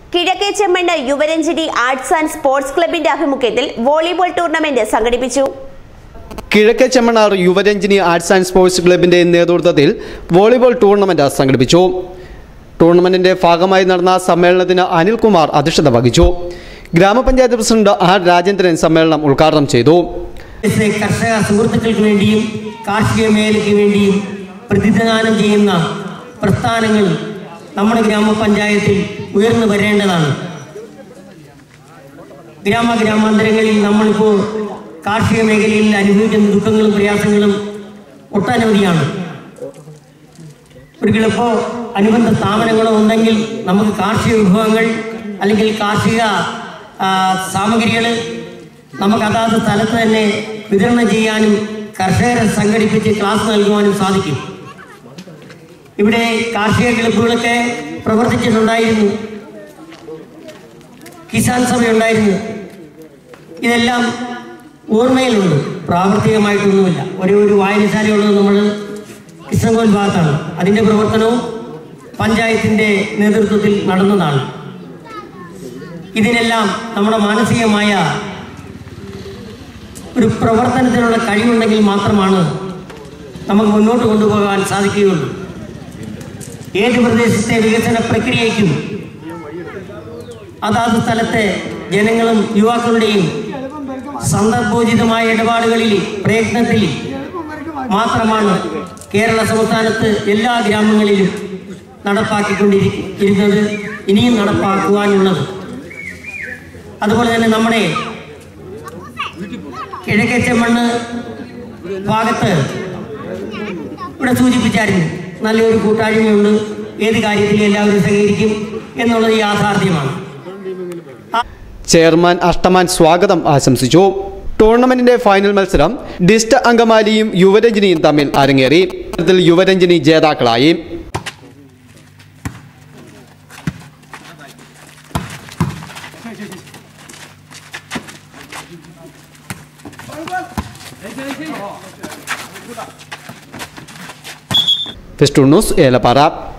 കിഴക്കേ Chemmannar Yuvaranjini arts and sports ക്ലബിന്റെ ആഭിമുഖ്യത്തിൽ വോളിബോൾ ടൂർണമെന്റ് സംഘടിപ്പിച്ചു Kizhakke Chemmannar Yuvaranjini arts and sports ക്ലബിന്റെ നേതൃത്വത്തിൽ വോളിബോൾ ടൂർണമെന്റ് സംഘടിപ്പിച്ചു ടൂർണമെന്റിന്റെ ഭാഗമായി നടന്ന സമ്മേളനത്തിന് അനിൽകുമാർ അധ്യക്ഷത വഹിച്ചു ഗ്രാമപഞ്ചായത്ത് പ്രസിഡന്റ് ആർ രാജേന്ദ്രൻ സമ്മേളനം ഉദ്ഘാടനം ചെയ്തു ദേശത്തെ കർഷക സുഹൃത്തുക്കൾക്ക് വേണ്ടിയും കാർഷിക മേഖലയ്ക്ക് വേണ്ടിയും പ്രതിദാനം ചെയ്യുന്ന പ്രസ്ഥാനങ്ങൾ നമ്മുടെ ഗ്രാമപഞ്ചായത്തിൽ ഉയർന്നു വരേണ്ടതാണ് ഗ്രാമ ഗ്രാമാന്തരങ്ങളിൽ നമ്മളിപ്പോൾ കാർഷിക മേഖലയിൽ അനുഭവിക്കുന്ന ദുഃഖങ്ങളും പ്രയാസങ്ങളും ഒട്ടനവധിയാണ് ഒരിക്കലിപ്പോൾ അനുബന്ധ സ്ഥാപനങ്ങളോ ഉണ്ടെങ്കിൽ നമുക്ക് കാർഷിക വിഭവങ്ങൾ അല്ലെങ്കിൽ കാർഷിക സാമഗ്രികൾ നമുക്ക് അതാത് സ്ഥലത്ത് തന്നെ വിതരണം ചെയ്യാനും കർഷകരെ സംഘടിപ്പിച്ച് ക്ലാസ് നൽകുവാനും സാധിക്കും ഇവിടെ കാർഷിക ക്ലബ്ബുകളൊക്കെ പ്രവർത്തിച്ചിട്ടുണ്ടായിരുന്നു കിസാൻ സഭയുണ്ടായിരുന്നു ഇതെല്ലാം ഓർമ്മയിലുണ്ട് പ്രാവർത്തികമായിട്ടൊന്നുമില്ല ഒരേ ഒരു വായനശാലയുള്ളത് നമ്മൾ കിഷൻകോൽ ഭാഗത്താണ് അതിൻ്റെ പ്രവർത്തനവും പഞ്ചായത്തിൻ്റെ നേതൃത്വത്തിൽ നടന്നതാണ് ഇതിനെല്ലാം നമ്മുടെ മാനസികമായ ഒരു പ്രവർത്തനത്തിനുള്ള കഴിവുണ്ടെങ്കിൽ മാത്രമാണ് നമുക്ക് മുന്നോട്ട് കൊണ്ടുപോകാൻ സാധിക്കുകയുള്ളൂ ഏത് പ്രദേശത്തെ വികസന പ്രക്രിയയ്ക്കും അതാത് സ്ഥലത്തെ ജനങ്ങളും യുവാക്കളുടെയും സന്ദർഭോചിതമായ ഇടപാടുകളിൽ പ്രയത്നത്തിൽ മാത്രമാണ് കേരള സംസ്ഥാനത്ത് എല്ലാ ഗ്രാമങ്ങളിലും നടപ്പാക്കിക്കൊണ്ടിരിക്കുന്നത് ഇനിയും നടപ്പാക്കുവാനുള്ളത് അതുപോലെ തന്നെ നമ്മുടെ കിഴക്കച്ചമണ്ണ് ഭാഗത്ത് ഇവിടെ സൂചിപ്പിച്ചായിരുന്നു നല്ലൊരു കൂട്ടായ്മയുണ്ട് ഏത് കാര്യത്തിലും എല്ലാവരും സഹകരിക്കും എന്നുള്ളത് യാഥാർത്ഥ്യമാണ് ചെയർമാൻ അഷ്ടമാൻ സ്വാഗതം ആശംസിച്ചു ടൂർണമെന്റിന്റെ ഫൈനൽ മത്സരം ഡിസ്റ്റ് അങ്കമാലിയും യുവരഞ്ജിനിയും തമ്മിൽ അരങ്ങേറി ഇതിൽ യുവരഞ്ജിനി ജേതാക്കളായി ഫെസ്റ്റൂൺ ന്യൂസ് ഏലപ്പാറ